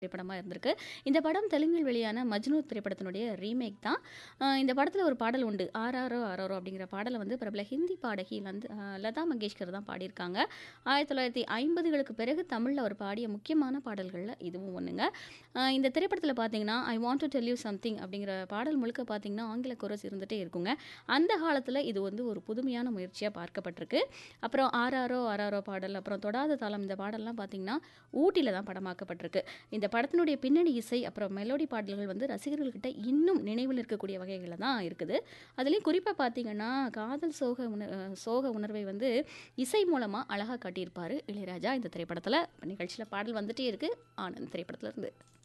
திரைப்படமா இருந்திருக்கு. இந்த படம் தெலுங்கில் வெளியான மஜ்னு திரைப்படத்தினுடைய ரீமேக் தான். அ இந்த படத்தில ஒரு பாடல் உண்டு. "ஆராரோ ஆராரோ" அப்படிங்கிற பாடல வந்து பிரபல ஹிந்தி பாடகி லந்து அ லதா மங்கேஷ்கர் தான் பாடியிருக்காங்க. 1950களுக்கு பிறகு தமிழ்ல அவர் பாடிய முக்கியமான பாடல்கள்ல இதுவும் ஒண்ணுங்க. அ இந்த திரைப்படத்தில பார்த்தீங்கன்னா, "I want to tell you something" அப்படிங்கிற பாடல் முழுக்க பார்த்தீங்கன்னா, ஆங்கில கோரஸ் இருந்துட்டே இருக்குங்க. அந்த காலத்தில இது வந்து ஒரு புதுமையான முயற்சியா பார்க்கப்பட்டிருக்கு. அப்புறம் "ஆராரோ ஆராரோ" பாடல், அப்புறம் "தொடாத தாளம்" இந்த பாடல்லாம் பார்த்தீங்கன்னா, ஊட்டில தான் படமாக்கப்பட்டிருக்கு. இந்த படத்தினுடைய பின்னணி இசை, அப்புறம் மெலோடி பாடல்கள் வந்து ரசிகர்கள்கிட்ட இன்னும் நினைவில் இருக்கக்கூடிய வகைகள்ல தான் இருக்குது. அதிலயும் குறிப்பா பார்த்தீங்கன்னா, காதல் சோக உண அ சோக உணர்வை வந்து இசை மூலமா அழகா காட்டியிருப்பாரு இளையராஜா இந்த திரைப்படத்தில. நிகழ்ச்சியில பாடல் வந்துட்டே இருக்கு. ஆனந்த் திரைப்படத்திலருந்து.